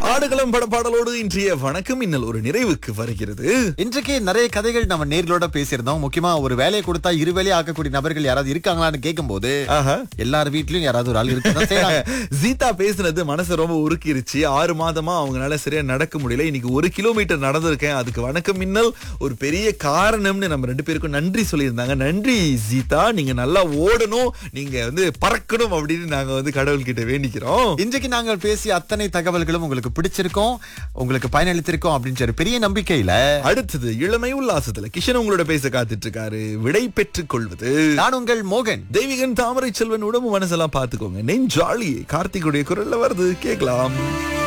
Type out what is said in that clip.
ஆடுகளம் பட பாடலோடு இன்றைய வணக்கம் இன்னல் ஒரு நிறைவுக்கு வருகிறது இன்றைக்கு நிறைய கதைகள் நம்ம நேர்களோட பேசியிருந்தோம் முக்கியமா ஒரு வேலையை கொடுத்தா இரு வேலையை ஆக்கக்கூடிய நபர்கள் யாராவது இருக்காங்களான்னு கேட்கும்போது ஆஹா. எல்லார் வீட்லயும் யாராவது ஒரு ஆள் இருக்கதான் செய்றாங்க. ஜீதா பேசுனது மனசு ரொம்ப உருக்கிருச்சு ஆறு மாதமா அவங்களால சரியா நடக்க முடியல இன்னைக்கு ஒரு கிலோமீட்டர் நடந்திருக்கேன் அதுக்கு வணக்கம் மின்னல் ஒரு பெரிய காரணம்னு நம்ம ரெண்டு பேருக்கும் நன்றி சொல்லியிருந்தாங்க நன்றி ஜீதா நீங்க நல்லா ஓடணும் நீங்க வந்து பறக்கணும் அப்படின்னு நாங்க வந்து கடவுள்கிட்ட வேண்டிக்கிறோம் இன்றைக்கு நாங்கள் பேசிய அத்தனை தகவல்களும் உங்களுக்கு பிடிச்சிருக்கோம் உங்களுக்கு பயனளித்திருக்கோம் அப்படின்ற ஒரு பெரிய நம்பிக்கையில அடுத்தது இளமை உல்லாசத்துல கிஷன் உங்களோட பேச காத்துட்டு இருக்காரு விடை பெற்றுக் கொள்வது நான் உங்கள் மோகன் தெய்வீகன் தாமரை செல்வன் உடம்பு மனசெல்லாம் பாத்துக்கோங்க நெஞ்சாலி கார்த்திகுடைய குரல்ல வருது கேக்கலாம்